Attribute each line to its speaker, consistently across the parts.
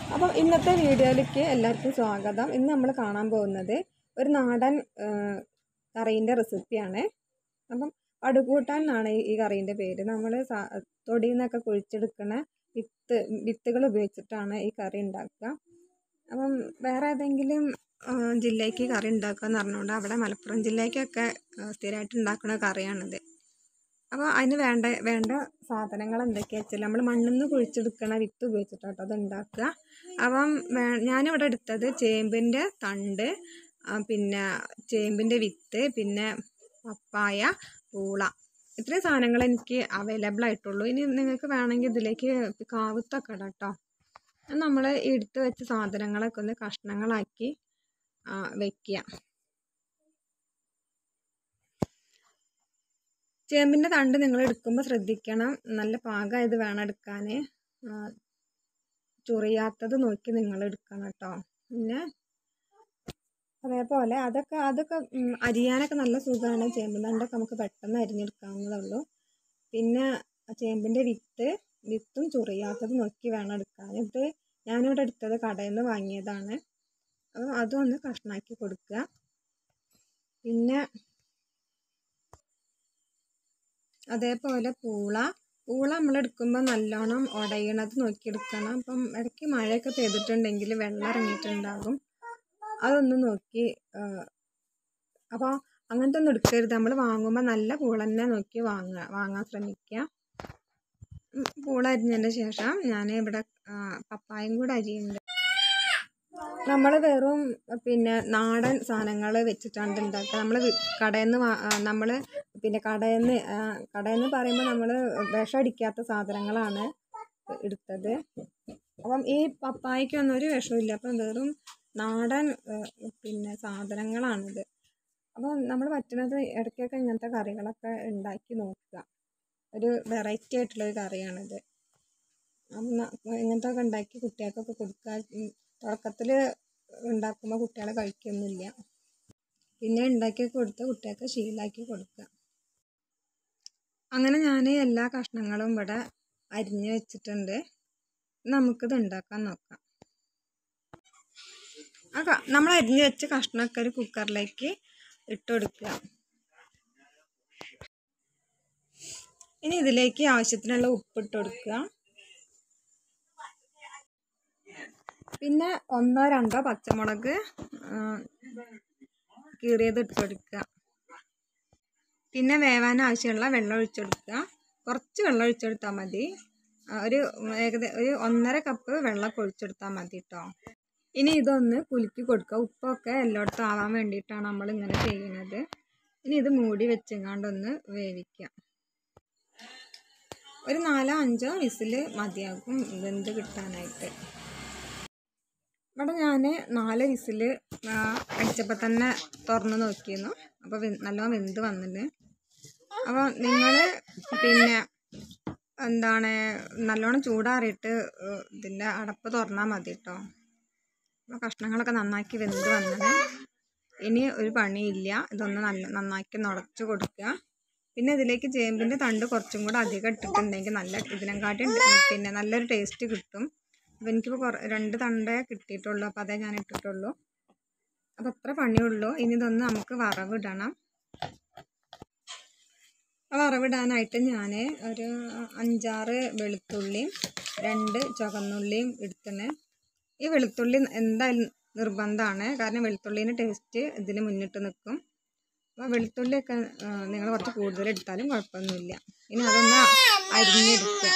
Speaker 1: അപ്പം ഇന്നത്തെ വീഡിയോയിലേക്ക് എല്ലാവർക്കും സ്വാഗതം ഇന്ന് നമ്മൾ കാണാൻ പോകുന്നത് ഒരു നാടൻ കറീൻ്റെ റെസിപ്പിയാണ് അപ്പം പടുകൂട്ടാൻ എന്നാണ് ഈ- ഈ കറീൻ്റെ പേര് നമ്മൾ തൊടിയിൽ നിന്നൊക്കെ കുഴിച്ചെടുക്കുന്ന വിത്ത് വിത്തുകൾ ഉപയോഗിച്ചിട്ടാണ് ഈ കറി ഉണ്ടാക്കുക അപ്പം വേറെ ഏതെങ്കിലും ആ, ജില്ലയ്ക്ക് കറി ഉണ്ടാക്കുക എന്ന് പറഞ്ഞുകൊണ്ട് അവിടെ മലപ്പുറം ജില്ലയ്ക്കൊക്കെ ആ, സ്ഥിരമായിട്ട് ഉണ്ടാക്കുന്ന കറിയാണിത് അപ്പോൾ അതിന് വേണ്ട വേണ്ട സാധനങ്ങൾ എന്തൊക്കെയാ വെച്ചാൽ നമ്മൾ മണ്ണിൽ നിന്ന് കുഴിച്ചെടുക്കണ വിത്ത് ഉപയോഗിച്ചിട്ടാട്ടോ അത് ഉണ്ടാക്കുക അപ്പം വേ- ഞാനിവിടെ എടുത്തത് ചേമ്പിൻ്റെ തണ്ട് ആ, പിന്നെ ചേമ്പിൻ്റെ വിത്ത് പിന്നെ പപ്പായ പൂള ഇത്രയും സാധനങ്ങൾ എനിക്ക് അവൈലബിൾ ആയിട്ടുള്ളൂ ഇനി നിങ്ങൾക്ക് വേണമെങ്കിൽ ഇതിലേക്ക് കാവുത്തൊക്കെ ഇടാം കേട്ടോ നമ്മൾ എടുത്ത് വെച്ച സാധനങ്ങളൊക്കെ ഒന്ന് കഷ്ണങ്ങളാക്കി ആ, വെക്കുക ചേമ്പിൻ്റെ തണ്ട് നിങ്ങൾ എടുക്കുമ്പോൾ ശ്രദ്ധിക്കണം നല്ല പാകമായത് വേണം എടുക്കാൻ ചൊറിയാത്തത് നോക്കി നിങ്ങൾ എടുക്കണം കേട്ടോ പിന്നെ അതേപോലെ അതൊക്കെ അതൊക്കെ ഉം, അരിയാനൊക്കെ നല്ല സുഖമാണ് ചേമ്പ് തണ്ടൊക്കെ നമുക്ക് പെട്ടെന്ന് അരിഞ്ഞെടുക്കാവുന്നതേ ഉള്ളൂ പിന്നെ ചേമ്പിൻ്റെ വിത്ത് വിത്തും ചൊറിയാത്തത് നോക്കി വേണം എടുക്കാൻ ഇത് ഞാനിവിടെ എടുത്തത് കടയിൽ നിന്ന് വാങ്ങിയതാണ് അപ്പം അതും ഒന്ന് കഷ്ണാക്കി കൊടുക്കുക പിന്നെ അതേപോലെ പൂള പൂള നമ്മൾ എടുക്കുമ്പോൾ നല്ലോണം ഉടയണത് നോക്കിയെടുക്കണം അപ്പം ഇടയ്ക്ക് മഴയൊക്കെ പെയ്തിട്ടുണ്ടെങ്കിൽ വെള്ളം ഇറങ്ങിയിട്ടുണ്ടാകും അതൊന്ന് നോക്കി അപ്പോൾ അങ്ങനത്തെ ഒന്നും എടുക്കരുത് നമ്മൾ വാങ്ങുമ്പോൾ നല്ല പൂള തന്നെ നോക്കി വാങ്ങുക വാങ്ങാൻ ശ്രമിക്കുക ഉം, പൂള അരിഞ്ഞതിന് ശേഷം ഞാൻ ഇവിടെ ആ, പപ്പായും കൂടെ അരിയുന്നുണ്ട് നമ്മൾ വെറും പിന്നെ നാടൻ സാധനങ്ങൾ വെച്ചിട്ടാണ് ഇത് ഉണ്ടാക്കുക നമ്മൾ കടയിൽ നിന്ന് നമ്മൾ പിന്നെ കടയിൽ നിന്ന് കടയിൽ നിന്ന് പറയുമ്പോൾ നമ്മൾ വിഷമടിക്കാത്ത സാധനങ്ങളാണ് എടുത്തത് അപ്പം ഈ പപ്പായക്കൊന്നും ഒരു വിഷമില്ല അപ്പം വെറും നാടൻ ആ, പിന്നെ സാധനങ്ങളാണിത് അപ്പം നമ്മൾ പറ്റുന്നത് ഇടയ്ക്കൊക്കെ ഇങ്ങനത്തെ കറികളൊക്കെ ഉണ്ടാക്കി നോക്കുക ഒരു വെറൈറ്റി ആയിട്ടുള്ള ഒരു കറിയാണിത് അപ്പം ന- ഇങ്ങനത്തെ ഒക്കെ ഉണ്ടാക്കി കുട്ടികൾക്കൊക്കെ കൊടുക്കുക തുടക്കത്തിൽ ഉണ്ടാക്കുമ്പോൾ കുട്ടികൾ കഴിക്കൊന്നുമില്ല പിന്നെ ഉണ്ടാക്കി കൊടുത്ത് കുട്ടികൾക്ക് ശീലമാക്കി കൊടുക്കുക അങ്ങനെ ഞാൻ എല്ലാ കഷ്ണങ്ങളും ഇവിടെ അരിഞ്ഞ് വെച്ചിട്ടുണ്ട് നമുക്കിത് ഉണ്ടാക്കാൻ നോക്കാം ആ ക- നമ്മൾ അരിഞ്ഞ് വെച്ച കഷ്ണമൊക്കെ ഒരു കുക്കറിലേക്ക് ഇട്ട് കൊടുക്കുക ഇനി ഇതിലേക്ക് ആവശ്യത്തിനുള്ള ഉപ്പിട്ട് കൊടുക്കുക പിന്നെ ഒന്നോ രണ്ടോ പച്ചമുളക് ആ, കീറിയത് ഇട്ട് കൊടുക്കുക പിന്നെ വേവാൻ ആവശ്യമുള്ള വെള്ളം ഒഴിച്ചെടുക്കുക കുറച്ച് വെള്ളം ഒഴിച്ചെടുത്താൽ മതി ആ, ഒരു ഏകദേശം ഒരു ഒന്നര കപ്പ് വെള്ളമൊക്കെ ഒഴിച്ചെടുത്താൽ മതി കേട്ടോ ഇനി ഇതൊന്ന് കുലുക്കി കൊടുക്കുക ഉപ്പൊക്കെ എല്ലായിടത്തും ആവാൻ വേണ്ടിയിട്ടാണ് നമ്മൾ ഇങ്ങനെ ചെയ്യുന്നത് ഇനി ഇത് മൂടി വെച്ചെങ്ങാണ്ടൊന്ന് വേവിക്കുക ഒരു നാലോ അഞ്ചോ വിസിൽ മതിയാകും വെന്ത് കിട്ടാനായിട്ട് ഇവിടെ ഞാൻ നാല് വിസിൽ അടിച്ചപ്പോൾ തന്നെ തുറന്ന് നോക്കിയിരുന്നു അപ്പോൾ നല്ലോണം വെന്ത് വന്നിട്ടുണ്ട് അപ്പോൾ നിങ്ങൾ പിന്നെ എന്താണ് നല്ലോണം ചൂടാറിയിട്ട് ഏഹ്, ഇതിൻ്റെ അടപ്പ് തുറന്നാൽ മതി കേട്ടോ അപ്പോൾ കഷ്ണങ്ങളൊക്കെ നന്നാക്കി വെന്ത് വന്നത് ഇനി ഒരു പണിയില്ല ഇതൊന്ന് നല്ല നന്നാക്കി നുടച്ച് കൊടുക്കുക പിന്നെ ഇതിലേക്ക് ചേമ്പിൻ്റെ തണ്ട് കുറച്ചും കൂടെ അധികം ഇട്ടിട്ടുണ്ടെങ്കിൽ നല്ല ഇതിനെക്കാട്ടി പിന്നെ നല്ലൊരു ടേസ്റ്റ് കിട്ടും അപ്പോൾ എനിക്കിപ്പോൾ കുറ രണ്ട് തണ്ടേ കിട്ടിയിട്ടുള്ളൂ അപ്പോൾ അതേ ഞാൻ ഇട്ടിട്ടുള്ളൂ അപ്പോൾ അത്ര പണിയുള്ളൂ ഇനി ഇതൊന്ന് നമുക്ക് വറവിടണം ആ വറവിടാനായിട്ട് ഞാൻ ഒരു അഞ്ചാറ് വെളുത്തുള്ളിയും രണ്ട് ചുവന്നുള്ളിയും എടുത്തിന് ഈ വെളുത്തുള്ളി എന്തായാലും നിർബന്ധമാണ് കാരണം വെളുത്തുള്ളീൻ്റെ ടേസ്റ്റ് ഇതിന് മുന്നിട്ട് നിൽക്കും അപ്പോൾ വെളുത്തുള്ളിയൊക്കെ നിങ്ങൾ കുറച്ച് കൂടുതൽ എടുത്താലും കുഴപ്പമൊന്നുമില്ല ഇനി അതൊന്ന് അരിഞ്ഞെടുക്കുക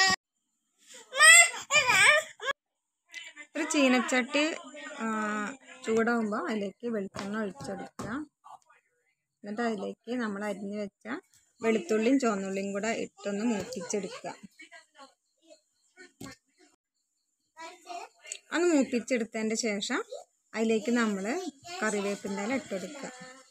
Speaker 1: ഒരു ചീനച്ചട്ടി ആ, ചൂടാകുമ്പോൾ അതിലേക്ക് വെളിച്ചെണ്ണ ഒഴിച്ചെടുക്കുക എന്നിട്ട് അതിലേക്ക് നമ്മൾ അരിഞ്ഞ് വെച്ച വെളുത്തുള്ളിയും ചുവന്നുള്ളിയും കൂടെ ഇട്ടൊന്ന് മൂപ്പിച്ചെടുക്കുക അത് മൂപ്പിച്ചെടുത്തതിൻ്റെ ശേഷം അതിലേക്ക് നമ്മൾ കറിവേപ്പിൻ്റെ ഇല ഇട്ടെടുക്കുക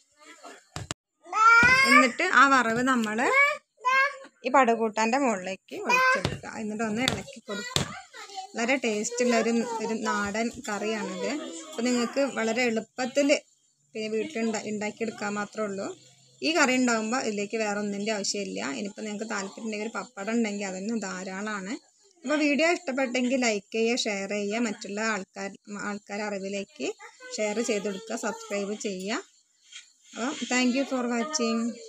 Speaker 1: എന്നിട്ട് ആ വറവ് നമ്മൾ ഈ പടുകൂട്ടാൻ്റെ മുകളിലേക്ക് ഒഴിച്ചെടുക്കുക എന്നിട്ട് ഒന്ന് ഇളക്കി കൊടുക്കുക വളരെ ടേസ്റ്റുള്ള ഒരു ഒരു നാടൻ കറിയാണിത് അപ്പോൾ നിങ്ങൾക്ക് വളരെ എളുപ്പത്തിൽ പിന്നെ വീട്ടിൽ ഉണ്ടാ ഉണ്ടാക്കിയെടുക്കാൻ മാത്രമേ ഉള്ളൂ ഈ കറി ഉണ്ടാകുമ്പോൾ ഇതിലേക്ക് വേറെ ഒന്നിൻ്റെ ആവശ്യമില്ല ഇനിയിപ്പോൾ നിങ്ങൾക്ക് താല്പര്യം ഉണ്ടെങ്കിൽ ഒരു പപ്പടം ഉണ്ടെങ്കിൽ അതിന് ധാരാളമാണ് അപ്പോൾ വീഡിയോ ഇഷ്ടപ്പെട്ടെങ്കിൽ ലൈക്ക് ചെയ്യുക ഷെയർ ചെയ്യുക മറ്റുള്ള ആൾക്കാർ ആൾക്കാർ അറിവിലേക്ക് ഷെയർ ചെയ്ത് കൊടുക്കുക സബ്സ്ക്രൈബ് ചെയ്യുക അപ്പം താങ്ക് യു ഫോർ വാച്ചിങ്